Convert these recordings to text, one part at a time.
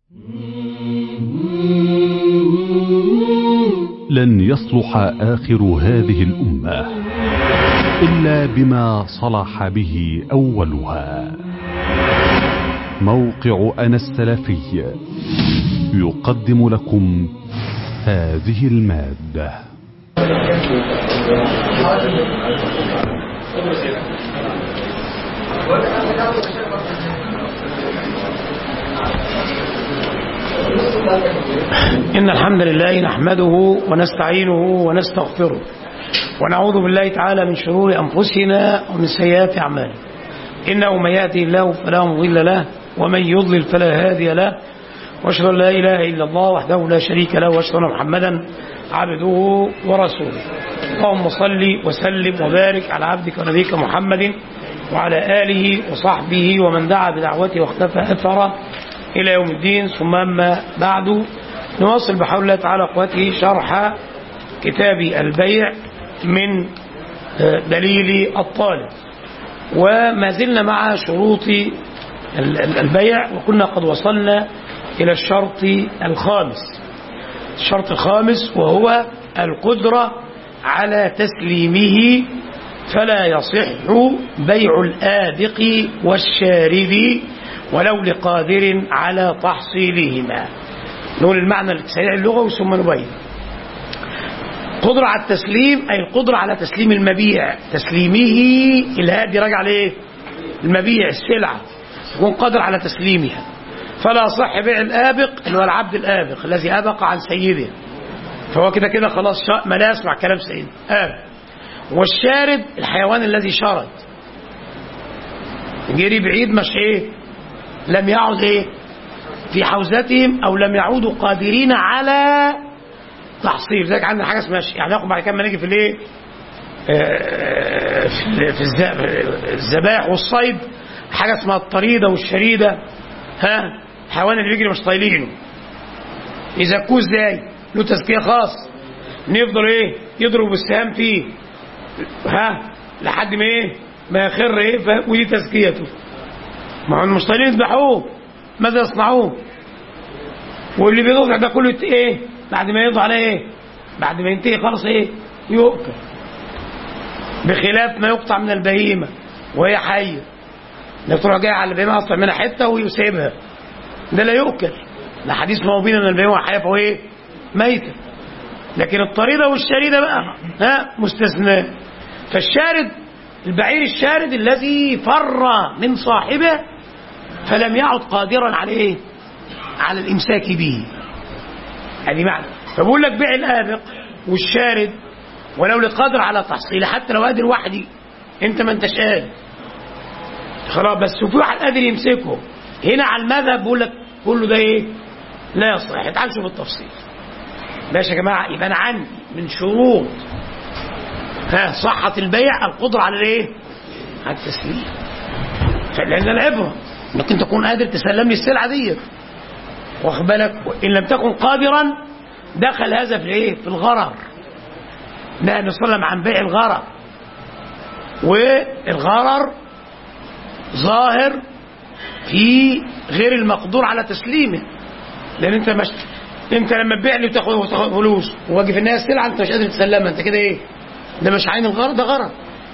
لن يصلح آخر هذه الأمة إلا بما صلح به أولها موقع أنا السلفي يقدم لكم هذه المادة إن الحمد لله نحمده ونستعينه ونستغفره ونعوذ بالله تعالى من شرور أنفسنا ومن سيئات أعمالنا إنه من يهدي الله فلا مضل له ومن يضلل فلا هادي له واشهد ان لا اله الا الله وحده لا شريك له واشهد ان محمدا عبده ورسوله اللهم صل وسلم وبارك على عبدك ونبيك محمد وعلى اله وصحبه ومن دعا بدعوته واختفى اثره الى يوم الدين ثم اما بعد نواصل بحول الله تعالى قوته شرح كتاب البيع من دليل الطالب وما زلنا مع شروط البيع وكنا قد وصلنا إلى الشرط الخامس الشرط الخامس وهو القدرة على تسليمه فلا يصح بيع الآبق والشارد ولو لقادر على تحصيلهما نقول المعنى السريع اللغوي ثم نبين قدرة على التسليم أي القدرة على تسليم المبيع تسليمه الهاء دي راجع عليه المبيع السلعة يكون قادر على تسليمها فلا صح بيع الآبق اللي هو العبد الآبق الذي أبق عن سيده فهو كده كده خلاص ما لا يسمع كلام سيده آبق والشارد الحيوان الذي شرد جري بعيد مش ايه لم يعد ايه في حوزتهم او لم يعودوا قادرين على تحصيل ذلك عندنا حاجه اسمها يعني ناخد بعد كده ما نيجي في الايه في الذبائح والصيد حاجه اسمها الطريده والشريده ها الحيوان اللي بيجري مش طايلينه يزكوه ازاي له تزكيه خاص نفضل ايه يضرب بالسهام فيه ها لحد ما ايه ما يخر ايه ودي تزكيته ما هم مش طايلين يذبحوه ماذا يصنعون واللي بيضع ده كله ايه بعد ما يضع عليه ايه بعد ما ينتهي خلاص ايه يؤكل بخلاف ما يقطع من البهيمه وهي حيه انك تروح جاي على البهيمه اصلا منها حته ويسيبها ده لا يؤكل ده حديث ما بين ان البهيمه حيه فهو ايه ميته لكن الطريده والشريده بقى ها مستثنى فالشارد البعير الشارد الذي فر من صاحبه فلم يعد قادرا على ايه على الامساك به هذه معنى فبقول لك بيع الابق والشارد ولو لقادر على تحصيله حتى لو قادر وحدي انت ما انتش قادر خلاص بس في واحد قادر يمسكه هنا على المذهب بقول لك كله ده ايه لا يصلح تعال شوف التفصيل ماشي يا جماعه يبقى انا عندي من شروط ها صحة البيع القدرة على الايه؟ على التسليم لأن العبرة انك انت تكون قادر تسلم لي السلعة ديت واخد بالك إن لم تكن قادرا دخل هذا في الايه؟ في الغرر نهى النبي صلى الله عليه وسلم عن بيع الغرر والغرر ظاهر في غير المقدور على تسليمه لان انت مش انت لما تبيع لي وتاخد فلوس وواجي في النهايه السلعه انت مش قادر تسلمها انت كده ايه؟ ده مش عين الغرض ده غرض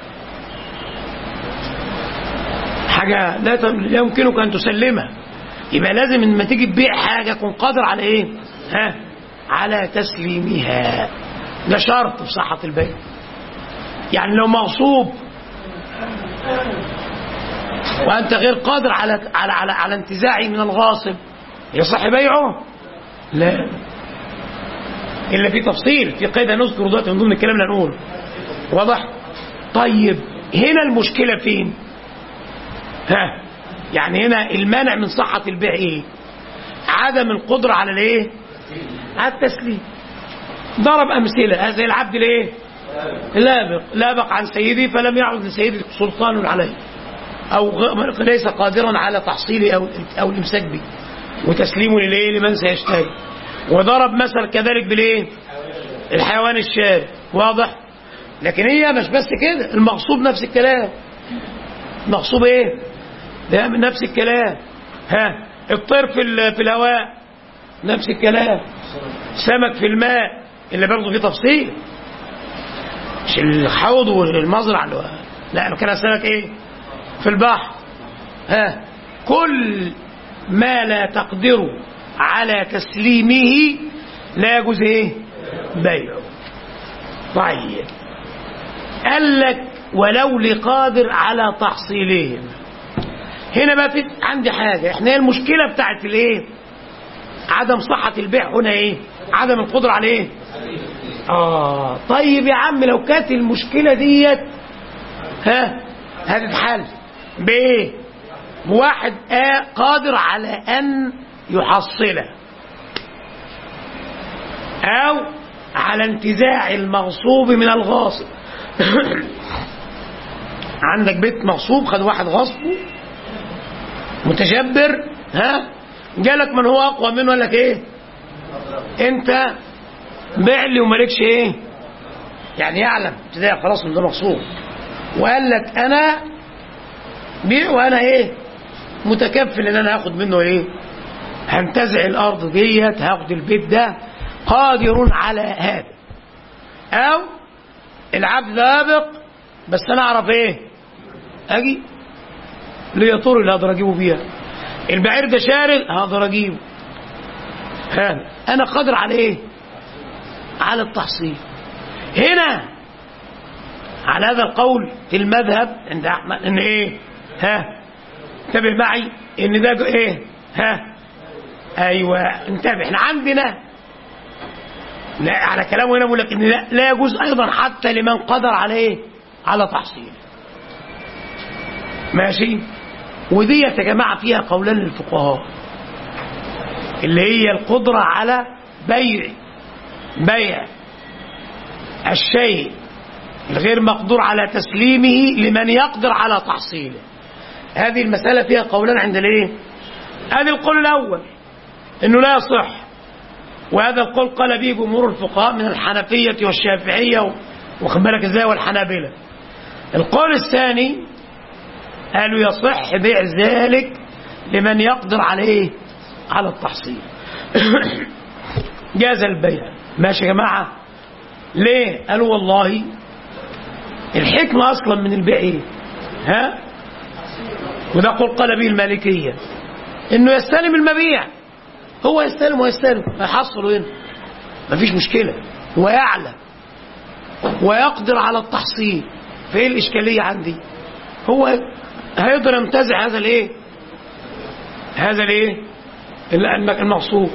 حاجه لا لا يمكنك ان تسلمها يبقى لازم لما تيجي تبيع حاجه تكون قادر على ايه؟ ها؟ على تسليمها ده شرط في صحه البيع يعني لو مغصوب وانت غير قادر على على على, على انتزاعه من الغاصب يصح بيعه؟ لا الا في تفصيل في قيد نذكر دلوقتي من ضمن الكلام اللي هنقوله واضح؟ طيب هنا المشكله فين؟ ها يعني هنا المانع من صحه البيع ايه؟ عدم القدره على الايه؟ على التسليم ضرب امثله زي العبد الايه؟ لابق لابق عن سيدي فلم يعد لسيدي سلطان عليه او ليس قادرا على تحصيله او او الامساك به وتسليمه للايه لمن سيشتري وضرب مثل كذلك بالايه الحيوان الشارد واضح لكن هي مش بس كده المغصوب نفس الكلام مغصوب ايه ده نفس الكلام ها الطير في في الهواء نفس الكلام سمك في الماء اللي برضه فيه تفصيل مش الحوض والمزرعة اللي هو- لا انا كان سمك ايه في البحر ها كل ما لا تقدر على تسليمه لا يجوز ايه بيعه طيب قال لك ولو لقادر على تحصيلهم هنا بقى في عندي حاجة احنا هي المشكلة بتاعت الايه عدم صحة البيع هنا ايه عدم القدرة على ايه اه طيب يا عم لو كانت المشكلة ديت ها هتتحل بايه بواحد آه قادر على ان يحصله او على انتزاع المغصوب من الغاصب عندك بيت مغصوب خد واحد غصبه متجبر ها جالك من هو اقوى منه قال لك ايه انت بيع لي ومالكش ايه يعني يعلم ابتدائي خلاص من ده مغصوب وقال لك انا بيع وانا ايه متكفل ان انا هاخد منه ايه هنتزع الارض ديت هاخد البيت ده قادر على هذا او العبد لابق بس انا اعرف ايه اجي ليا طور اللي هقدر اجيبه بيها البعير ده شارد هقدر اجيبه ها انا قادر على ايه على التحصيل هنا على هذا القول في المذهب عند احمد ان ايه ها انتبه معي ان ده جو- ايه ها ايوه انتبه احنا عندنا لا على كلامه هنا بيقول لك ان لا, لا يجوز ايضا حتى لمن قدر على ايه على تحصيله ماشي وديت يا جماعه فيها قولان للفقهاء اللي هي القدره على بيع بيع الشيء الغير مقدور على تسليمه لمن يقدر على تحصيله هذه المسألة فيها قولان عند الايه هذا القول الأول انه لا يصح وهذا القول قال به جمهور الفقهاء من الحنفية والشافعية واخد بالك ازاي والحنابلة القول الثاني قالوا يصح بيع ذلك لمن يقدر عليه على التحصيل جاز البيع ماشي يا جماعة ليه قالوا والله الحكمة أصلا من البيع إيه؟ ها وده قول قال به المالكية إنه يستلم المبيع هو يستلم ويستلم هيحصله هنا مفيش مشكلة ويعلم ويقدر على التحصيل فإيه الإشكالية عندي هو هيقدر ينتزع هذا الإيه هذا الإيه المقصود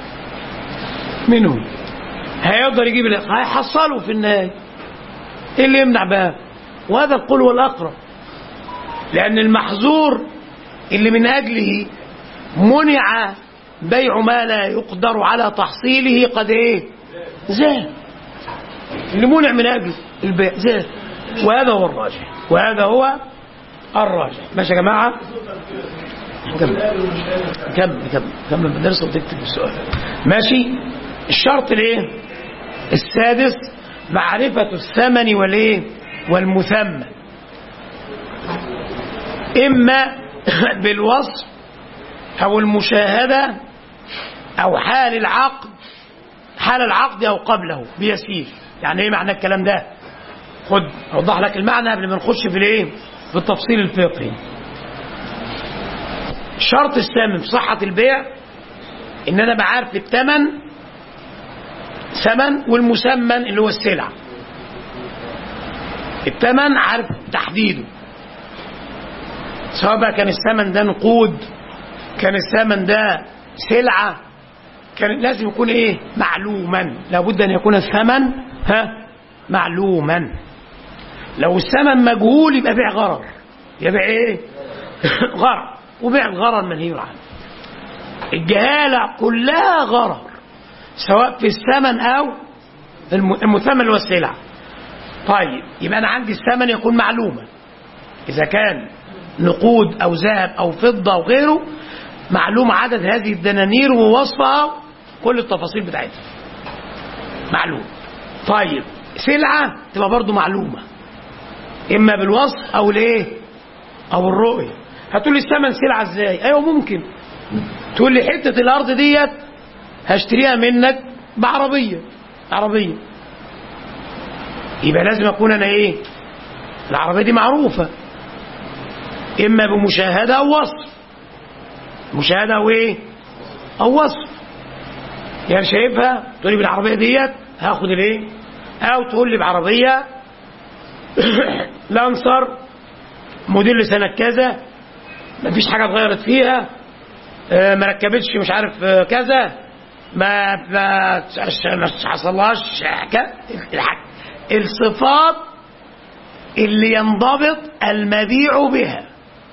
منهم هيقدر يجيب الإخ هيحصله في النهاية ايه اللي يمنع بقى وهذا القول هو الأقرب لأن المحظور اللي من أجله منع بيع ما لا يقدر على تحصيله قد ايه زاد اللي منع من أجله البيع زاد وهذا هو الراجح وهذا هو الراجح ماشي يا جماعة كمل كمل كمل كمل بالدرس وتكتب السؤال ماشي الشرط الايه السادس معرفة الثمن والايه والمثمن إما بالوصف أو المشاهدة أو حال العقد حال العقد أو قبله بيسير يعني إيه معنى الكلام ده خد أوضح لك المعنى قبل ما نخش في الإيه في التفصيل الفقهي الشرط الثامن في صحة البيع إن أنا بعرف الثمن ثمن والمسمن اللي هو السلعة الثمن عارف تحديده سواء بقى كان الثمن ده نقود كان الثمن ده سلعة كان لازم يكون ايه معلوما لابد ان يكون الثمن ها معلوما لو الثمن مجهول يبقى بيع غرر يبقى ايه غرر وبيع الغرر منهي عنه الجهالة كلها غرر سواء في الثمن او المثمن اللي هو السلعة طيب يبقى انا عندي الثمن يكون معلوما اذا كان نقود او ذهب او فضة او غيره معلوم عدد هذه الدنانير ووصفها كل التفاصيل بتاعتها معلوم طيب سلعة تبقى برضو معلومة اما بالوصف او الايه او الرؤية هتقول لي الثمن سلعة ازاي ايوه ممكن تقول لي حتة الارض ديت هشتريها منك بعربية عربية يبقى لازم أكون أنا إيه العربية دي معروفة إما بمشاهدة أو وصف مشاهدة أو إيه أو وصف يعني شايفها تقول لي بالعربية ديت هاخد الإيه أو تقول لي بعربية لانسر موديل سنة كذا مفيش حاجة اتغيرت فيها آه، ما ركبتش مش عارف آه، كذا ما ما ما حصلهاش ك- الح- الصفات اللي ينضبط المبيع بها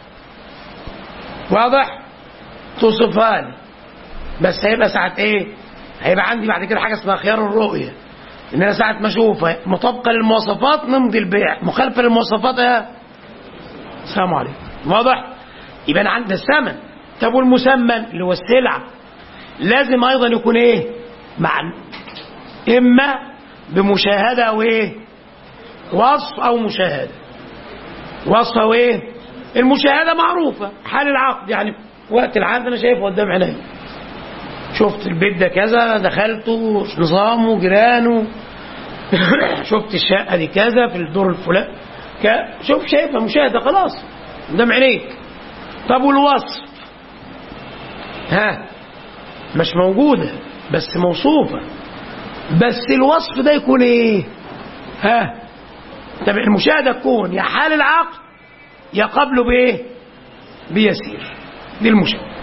واضح توصفها لي بس هيبقى ساعة ايه هيبقى عندي بعد كده حاجة اسمها خيار الرؤية ان انا ساعة ما اشوفها مطابقة للمواصفات نمضي البيع مخالفة للمواصفات ايه السلام عليكم واضح يبقى انا عندي الثمن طب والمسمن اللي هو السلعة لازم ايضا يكون ايه مع اما بمشاهدة او ايه وصف او مشاهدة وصف او ايه المشاهدة معروفة حال العقد يعني وقت العقد انا شايفه قدام عيني شفت البيت ده كذا دخلته نظامه جيرانه شفت الشقة دي كذا في الدور الفلاني ك- شوف شايفها مشاهدة خلاص قدام عينيك طب والوصف ها مش موجودة بس موصوفة بس الوصف ده يكون ايه ها طب المشاهدة تكون يا حال العقد يا قبله بايه بيسير دي المشاهدة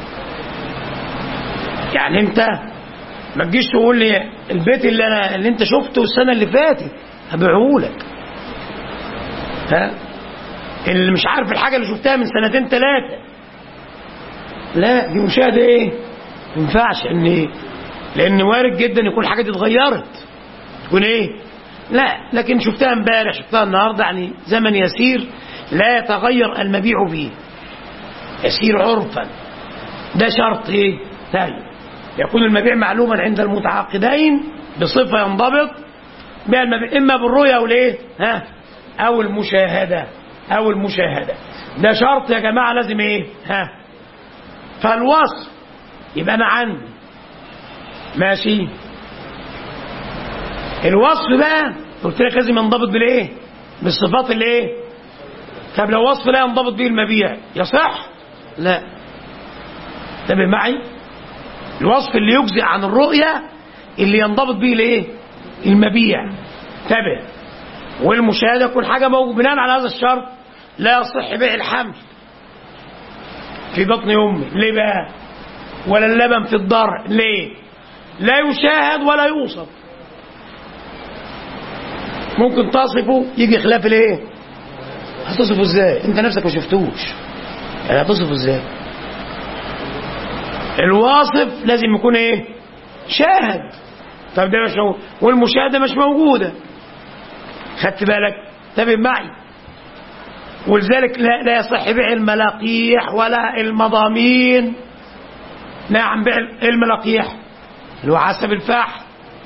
يعني انت ما تجيش تقول لي البيت اللي انا اللي انت شفته السنه اللي فاتت هبيعه لك ها اللي مش عارف الحاجه اللي شفتها من سنتين ثلاثه لا دي مشاهده ايه ما ينفعش ان لان وارد جدا يكون الحاجه دي اتغيرت تكون ايه لا لكن شفتها امبارح شفتها النهارده يعني زمن يسير لا يتغير المبيع فيه يسير عرفا ده شرط ايه ثاني يكون المبيع معلوما عند المتعاقدين بصفه ينضبط بها المبيع اما بالرؤيه او الايه ها او المشاهده او المشاهده ده شرط يا جماعه لازم ايه ها فالوصف يبقى انا عندي ماشي الوصف بقى قلت لك لازم ينضبط بالايه بالصفات اللي ايه طب لو وصف لا ينضبط به المبيع يصح لا انتبه معي الوصف اللي يجزئ عن الرؤية اللي ينضبط به الايه المبيع انتبه والمشاهدة كل حاجة موجود بناء على هذا الشرط لا يصح بيع الحمل في بطن أمي ليه بقى ولا اللبن في الضرع ليه لا يشاهد ولا يوصف ممكن تصفه يجي خلاف الايه هتصفه ازاي انت نفسك ما شفتوش يعني هتصفه ازاي الواصف لازم يكون ايه شاهد طب ده مش موجود والمشاهدة مش موجودة خدت بالك انتبه معي ولذلك لا, لا يصح بيع الملاقيح ولا المضامين نعم بيع الملاقيح اللي هو حسب الفحم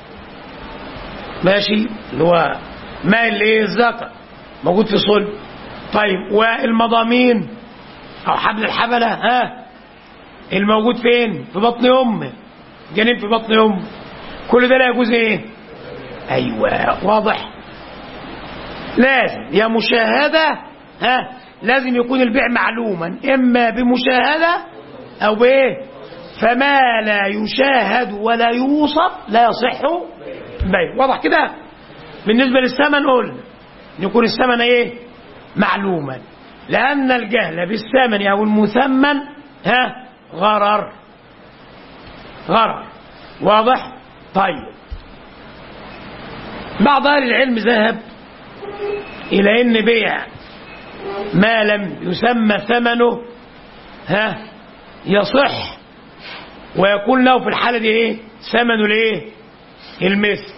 ماشي اللي هو ماء الايه الذكر موجود في صلب طيب والمضامين او حبل الحبله ها الموجود فين في بطن امه جنين في بطن امه كل ده لا يجوز ايه ايوه واضح لازم يا مشاهده ها لازم يكون البيع معلوما اما بمشاهده او بايه فما لا يشاهد ولا يوصف لا يصح بيع واضح كده بالنسبه للثمن قلنا يكون الثمن ايه معلوما لان الجهل بالثمن او المثمن ها غرر غرر واضح طيب بعض اهل العلم ذهب الى ان بيع ما لم يسمى ثمنه ها يصح ويكون له في الحاله دي ايه ثمنه الايه المثل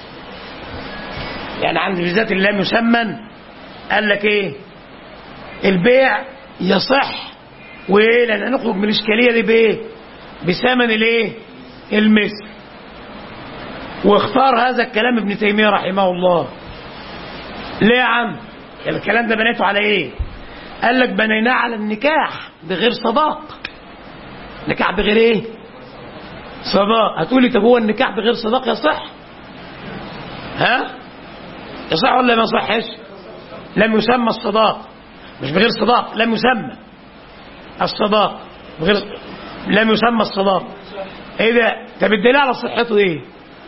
يعني عند بالذات اللي لم يسمن قال لك ايه البيع يصح وايه لان نخرج من الاشكاليه دي بايه بثمن الايه المثل واختار هذا الكلام ابن تيميه رحمه الله ليه يا عم الكلام ده بنيته على ايه قال لك بنيناه على النكاح بغير صداق نكاح بغير ايه صداق هتقول لي طب هو النكاح بغير صداق يصح ها يصح ولا ما يصحش لم يسمى الصداق مش بغير صداق لم يسمى الصداق بغير لم يسمى الصداق ايه ده طب الدليل على صحته ايه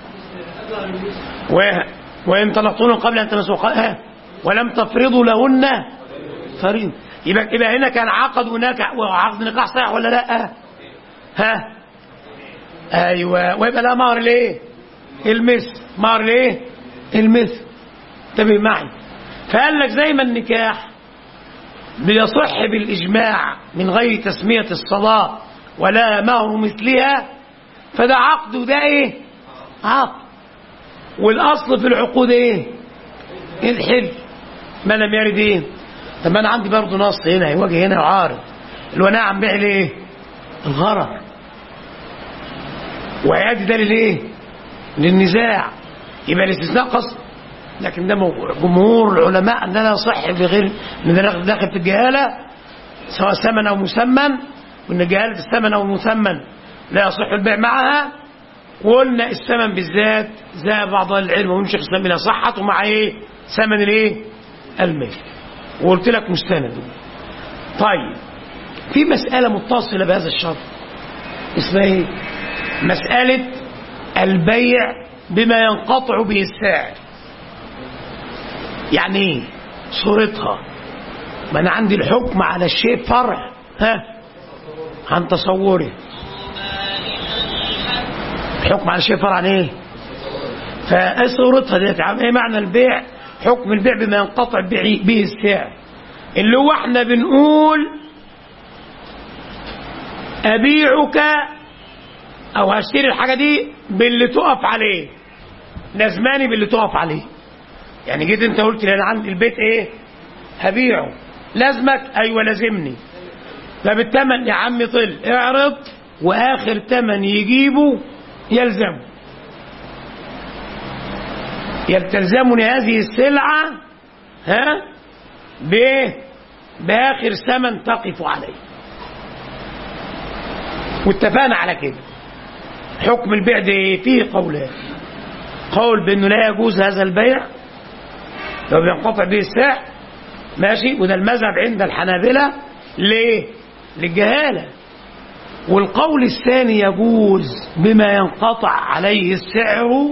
و... وان طلقتون قبل ان تمسوا ولم تفرضوا لهن فريض يبقى يبقى هنا كان عقد هناك وعقد نكاح صحيح ولا لا ها ايوه ويبقى لا مهر ليه المثل مهر ليه المثل انتبه معي فقال لك زي ما النكاح بيصح بالاجماع من غير تسميه الصلاه ولا مهر مثلها فده عقد وده ايه عقد والاصل في العقود ايه الحل ما لم يرد ايه طب انا عندي برضه نص هنا يواجه هنا يعارض اللي هو نعم بيع الايه الغرر ويؤدي ده للايه للنزاع يبقى الاستثناء قصد لكن ده جمهور العلماء ان لا يصح في غير ان ده داخل في الجهاله سواء ثمن او مسمن وان جهاله الثمن او المسمن لا يصح البيع معها وقلنا الثمن بالذات زي بعض العلم ومن شيخ الاسلام صحته مع ايه ثمن الايه المال وقلت لك مستند طيب في مسألة متصلة بهذا الشرط اسمها ايه مسألة البيع بما ينقطع به السعر يعني ايه صورتها ما انا عندي الحكم على الشيء فرع ها عن تصوره الحكم على الشيء فرع عن ايه فايه صورتها ديت ايه معنى البيع حكم البيع بما ينقطع به السعر اللي هو احنا بنقول ابيعك او هشتري الحاجه دي باللي تقف عليه لازماني باللي تقف عليه يعني جيت انت قلت لي انا عندي البيت ايه هبيعه لازمك ايوه لازمني طب الثمن يا عم طل اعرض واخر ثمن يجيبه يلزمه يلتزمني هذه السلعة ها بايه باخر ثمن تقف عليه واتفقنا على كده حكم البيع ده فيه قولان قول بانه لا يجوز هذا البيع لو بينقطع به السعر ماشي وده المذهب عند الحنابلة ليه للجهالة والقول الثاني يجوز بما ينقطع عليه السعر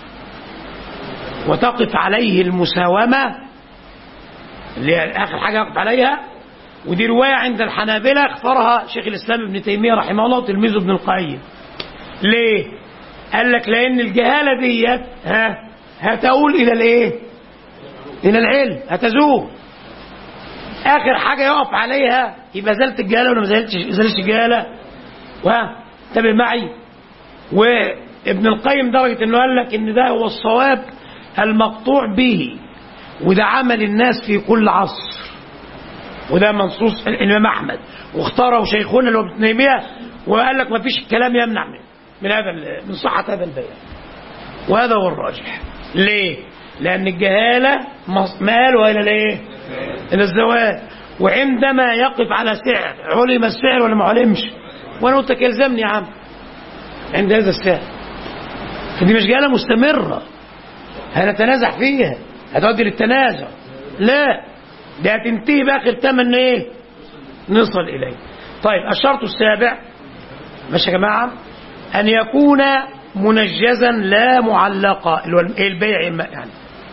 وتقف عليه المساومة اللي هي آخر حاجة يقف عليها ودي رواية عند الحنابلة اختارها شيخ الإسلام ابن تيمية رحمه الله وتلميذه ابن القيم ليه؟ قال لك لأن الجهالة ديت ها هتقول إلى الإيه؟ إلى العلم هتزول آخر حاجة يقف عليها يبقى زالت الجهالة ولا ما زالتش زالتش الجهالة؟ وها انتبه معي وابن القيم درجة إنه قال لك إن ده هو الصواب المقطوع به وده عمل الناس في كل عصر وده منصوص الامام احمد واختاره شيخنا اللي هو ابن تيميه وقال لك ما فيش كلام يمنع من من هذا من صحه هذا البيان وهذا هو الراجح ليه؟ لان الجهاله مالها الى الايه؟ الى الزواج وعندما يقف على سعر علم السعر ولا ما علمش وانا قلت لك يلزمني يا عم عند هذا السعر فدي مش جهاله مستمره هنتنازع فيها هتؤدي للتنازع لا دي هتنتهي باخر ثمن ايه نصل اليه طيب الشرط السابع ماشي يا جماعه ان يكون منجزا لا معلقا اللي هو البيع يعني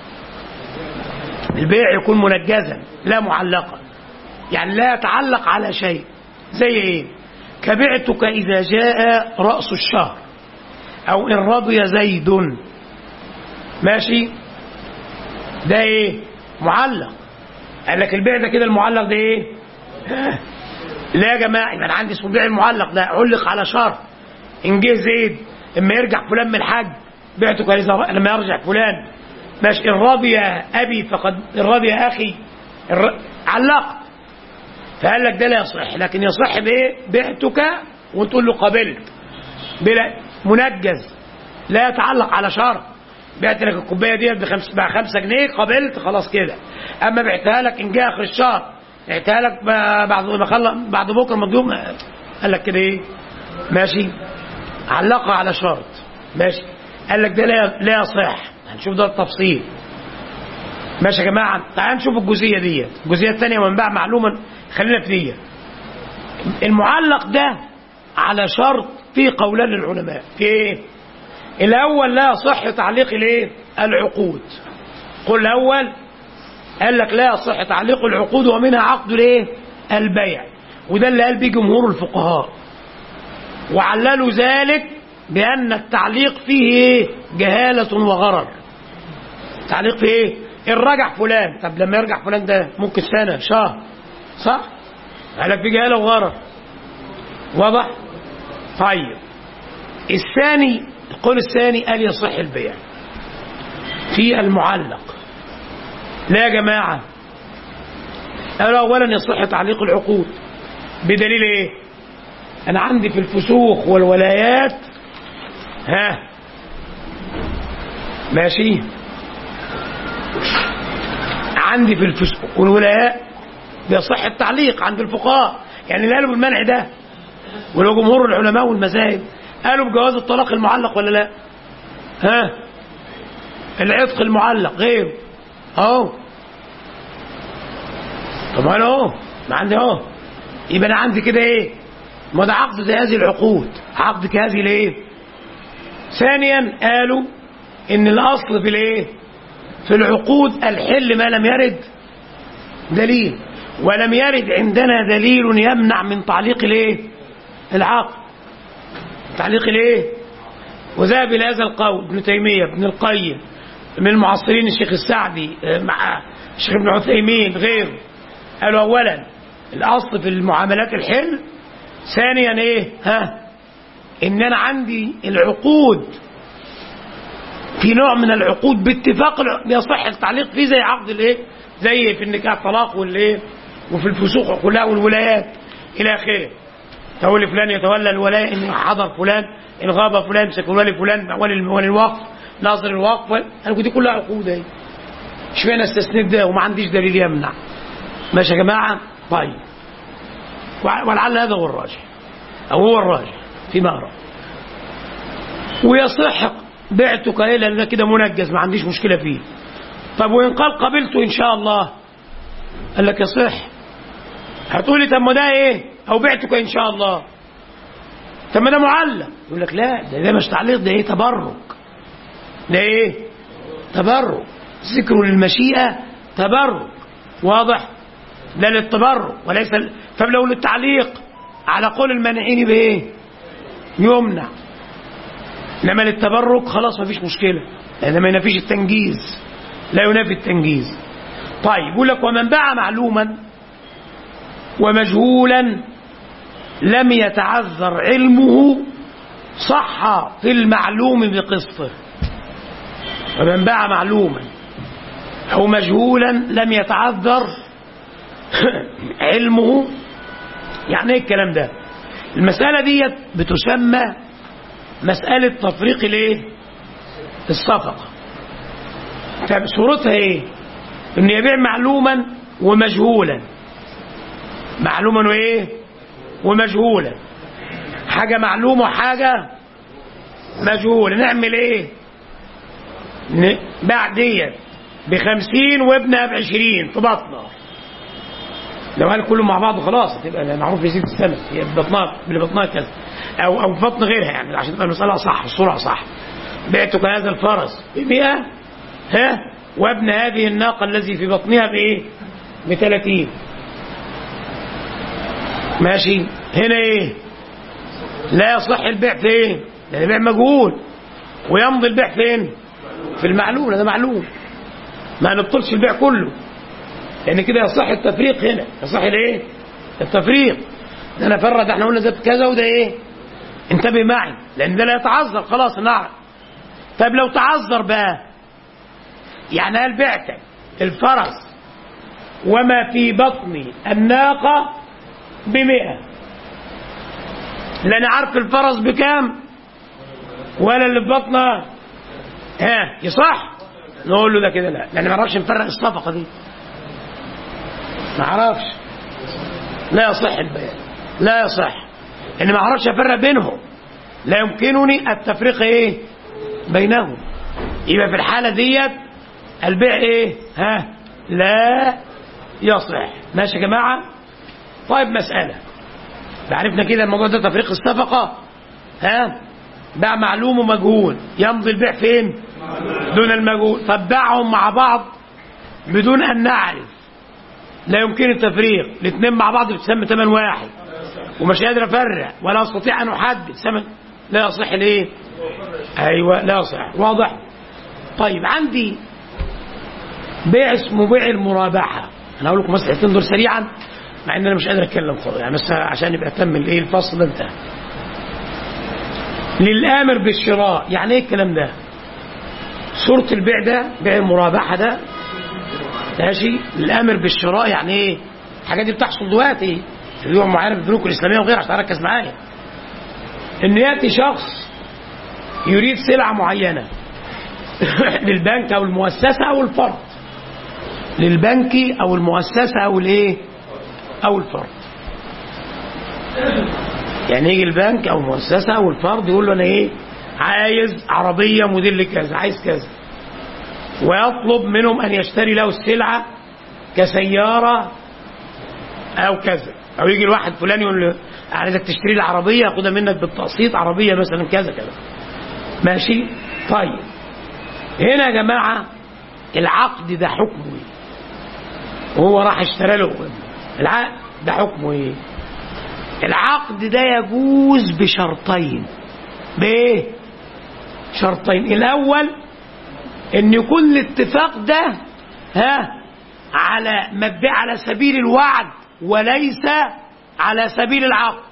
البيع يكون منجزا لا معلقا يعني لا يتعلق على شيء زي ايه كبعتك اذا جاء راس الشهر او ان رضي زيد ماشي ده ايه معلق قال لك البيع ده كده المعلق ده ايه لا يا جماعه يبقى انا عندي اسمه بيع المعلق ده علق على شرط ان جه زيد اما يرجع فلان من الحج بعته لما يرجع فلان ماشي ان رضي ابي فقد ان رضي اخي الر... علقت فقال لك ده لا يصح لكن يصح بايه بعتك وتقول له قبلت بلا منجز لا يتعلق على شرط بعت لك الكوبايه ديت بخمس بخمسة جنيه قبلت خلاص كده اما بعتها لك ان جه اخر الشهر بعتها لك بعد ما خلص بعد بكره مضيوم قال لك كده ايه ماشي علقها على شرط ماشي قال لك ده لا لا يصح هنشوف ده التفصيل ماشي يا جماعه تعال نشوف الجزئيه ديت الجزئيه الثانيه منبع معلوما خلينا في دي المعلق ده على شرط في قولان للعلماء في ايه الاول لا يصح تعليق الايه العقود قل الاول قال لك لا يصح تعليق العقود ومنها عقد الايه البيع وده اللي قال بيه جمهور الفقهاء وعللوا ذلك بان التعليق فيه ايه جهاله وغرر تعليق في ايه ان رجع فلان طب لما يرجع فلان ده ممكن سنه شهر صح قال لك في جهاله وغرر واضح طيب الثاني القول الثاني قال يصح البيع في المعلق لا يا جماعة قالوا أولا يصح تعليق العقود بدليل إيه أنا عندي في الفسوخ والولايات ها ماشي عندي في الفسوخ والولايات بيصح التعليق عند الفقهاء يعني اللي قالوا بالمنع ده ولو جمهور العلماء والمذاهب قالوا بجواز الطلاق المعلق ولا لا ها العتق المعلق غيره اهو طب انا اهو ما عندي اهو يبقى انا عندي كده ايه ما ده عقد زي هذه العقود عقد كهذه الايه ثانيا قالوا ان الاصل في الايه في العقود الحل ما لم يرد دليل ولم يرد عندنا دليل يمنع من تعليق الايه العقد تعليق الايه وذهب الى هذا القول ابن تيميه ابن القيم من المعاصرين الشيخ السعدي مع الشيخ ابن عثيمين غيره قالوا اولا الاصل في المعاملات الحل ثانيا ايه ها ان انا عندي العقود في نوع من العقود باتفاق يصح التعليق فيه زي عقد الايه زي في النكاح الطلاق والايه وفي الفسوق كلها والولايات الى اخره تولي فلان يتولى الولاء ان حضر فلان ان غاب فلان يمسك ولي فلان ولي ولي الوقف ناظر الوقف انا دي كلها عقود اهي اشمعنى استثنيت ده وما عنديش دليل يمنع ماشي يا جماعه طيب ولعل هذا هو الراجح او هو الراجح فيما ارى ويصح بعتك ايه لان كده منجز ما عنديش مشكله فيه طب وان قال قبلته ان شاء الله قال لك يصح هتقولي طب ما ده ايه او بعتك ان شاء الله طب ما ده معلق يقول لك لا ده, ده مش تعليق ده ايه تبرك ده ايه تبرك ذكر للمشيئه تبرك واضح ده للتبرك وليس ال... طب لو للتعليق على قول المانعين بايه يمنع انما للتبرك خلاص ما فيش مشكله لان ما ينافيش التنجيز لا ينافي التنجيز طيب يقول لك ومن باع معلوما ومجهولا لم يتعذر علمه صح في المعلوم بقسطه ومن باع معلوما أو مجهولا لم يتعذر علمه يعني ايه الكلام ده المسألة ديت بتسمى مسألة تفريق الايه الصفقة طب صورتها ايه ان يبيع معلوما ومجهولا معلوما وايه ومجهولا حاجة معلومة وحاجة مجهولة نعمل ايه باع ديت بخمسين وابنها بعشرين في بطنها لو قال كله مع بعض خلاص هتبقى معروف يزيد السنة هي بطنها بطنها كذا او او بطن غيرها يعني عشان تبقى المسألة صح الصورة صح بعتك هذا الفرس بمئة ها وابن هذه الناقة الذي في بطنها بايه بثلاثين ماشي هنا ايه لا يصح البيع فين لان البيع مجهول ويمضي البيع فين في المعلوم هذا معلوم ما نبطلش البيع كله لان كده يصح التفريق هنا يصح الايه التفريق ده انا فرد احنا قلنا ده كذا وده ايه انتبه معي لان ده لا يتعذر خلاص نعم طيب لو تعذر بقى يعني هل بعتك الفرس وما في بطن الناقة بمئة لا انا عارف الفرس بكام ولا اللي في بطنها ها يصح نقول له ده كده لا لان ما نعرفش نفرق الصفقه دي ما اعرفش لا يصح البيان لا يصح ان ما اعرفش افرق بينهم لا يمكنني التفريق ايه بينهم يبقى في الحالة ديت البيع ايه ها لا يصح ماشي يا جماعة طيب مسألة عرفنا كده الموضوع ده تفريق الصفقة ها باع معلوم ومجهول يمضي البيع فين دون المجهول طب باعهم مع بعض بدون أن نعرف لا يمكن التفريق الاثنين مع بعض بتسمى ثمن واحد ومش قادر افرق ولا استطيع ان احدد ثمن لا يصح ليه ايوه لا يصح واضح طيب عندي بيع اسمه بيع المرابحه انا هقول لكم مسألتين دول سريعا مع ان انا مش قادر اتكلم خالص يعني بس عشان يبقى تم الايه الفصل ده انتهى للامر بالشراء يعني ايه الكلام ده صورة البيع ده بيع المرابحة ده ماشي الامر بالشراء يعني ايه الحاجات دي بتحصل دلوقتي في بيوع معينه في البنوك الاسلاميه وغيرها عشان تركز معايا ان ياتي شخص يريد سلعه معينه للبنك او المؤسسه او الفرد للبنك او المؤسسه او الايه او الفرد يعني يجي البنك او المؤسسه او الفرد يقول له انا ايه عايز عربيه موديل كذا عايز كذا ويطلب منهم أن يشتري له السلعة كسيارة أو كذا أو يجي الواحد فلان يقول له عايزك تشتري العربية أخدها منك بالتقسيط عربية مثلا كذا كذا ماشي طيب هنا يا جماعة العقد ده حكمه ايه وهو راح اشترى له العقد ده حكمه ايه العقد ده يجوز بشرطين بايه شرطين الاول ان يكون الاتفاق ده ها على مبيع على سبيل الوعد وليس على سبيل العقد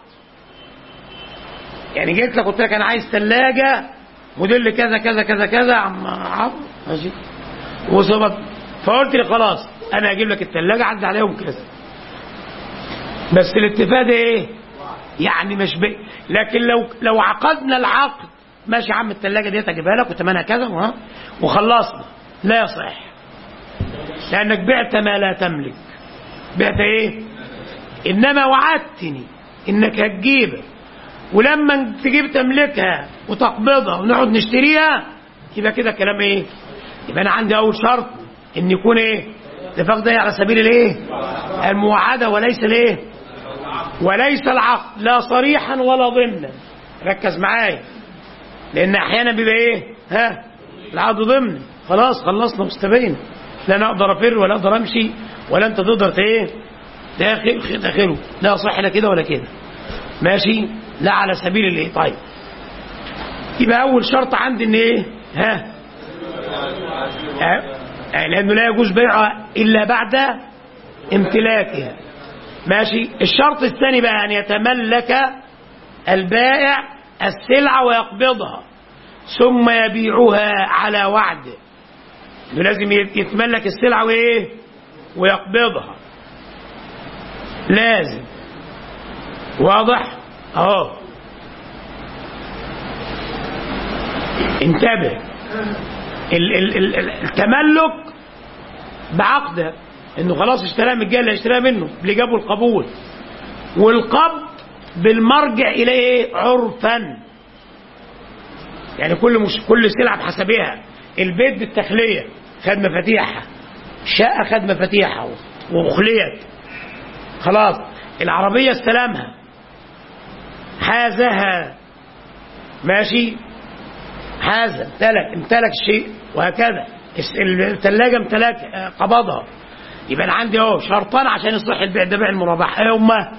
يعني جيت لك قلت لك انا عايز ثلاجه موديل كذا كذا كذا كذا عم عم ماشي وصبت فقلت لي خلاص انا هجيب لك الثلاجه عدى عليهم كذا بس الاتفاق ده ايه يعني مش بي لكن لو لو عقدنا العقد ماشي يا عم الثلاجه ديت اجيبها لك وثمنها كذا وها وخلصنا لا يصح لانك بعت ما لا تملك بعت ايه انما وعدتني انك هتجيبها ولما تجيب تملكها وتقبضها ونقعد نشتريها يبقى كده كلام ايه يبقى انا عندي اول شرط ان يكون ايه الاتفاق ده على سبيل الايه المواعده وليس الايه وليس العقد لا صريحا ولا ضمنا ركز معايا لان احيانا بيبقى ايه ها العقد ضمن خلاص خلصنا واستبينا لا انا اقدر افر ولا اقدر امشي ولا انت تقدر ايه داخل داخله لا صح لا كده ولا كده ماشي لا على سبيل الايه طيب يبقى اول شرط عندي ان ايه ها ها لانه لا يجوز بيعها الا بعد امتلاكها ماشي الشرط الثاني بقى ان يتملك البائع السلعه ويقبضها ثم يبيعها على وعد انه لازم يتملك السلعه وايه ويقبضها لازم واضح اهو انتبه ال ال ال التملك بعقده انه خلاص اشتراها من الجهه اللي اشتراها منه اللي جابوا القبول والقبض بالمرجع الى ايه عرفا يعني كل مش كل سلعه بحسبها البيت بالتخليه خد مفاتيحها الشقه خد مفاتيحها واخليت خلاص العربيه استلمها حازها ماشي حاز امتلك امتلك الشيء وهكذا الثلاجه امتلك قبضها يبقى انا عندي اهو شرطان عشان يصح البيع ده بيع المرابحه ايه هما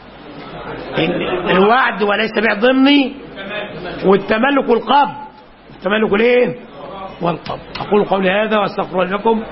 الوعد وليس بيع ضمني والتملك والقبض التملك الايه والقبض اقول قولي هذا واستغفر لكم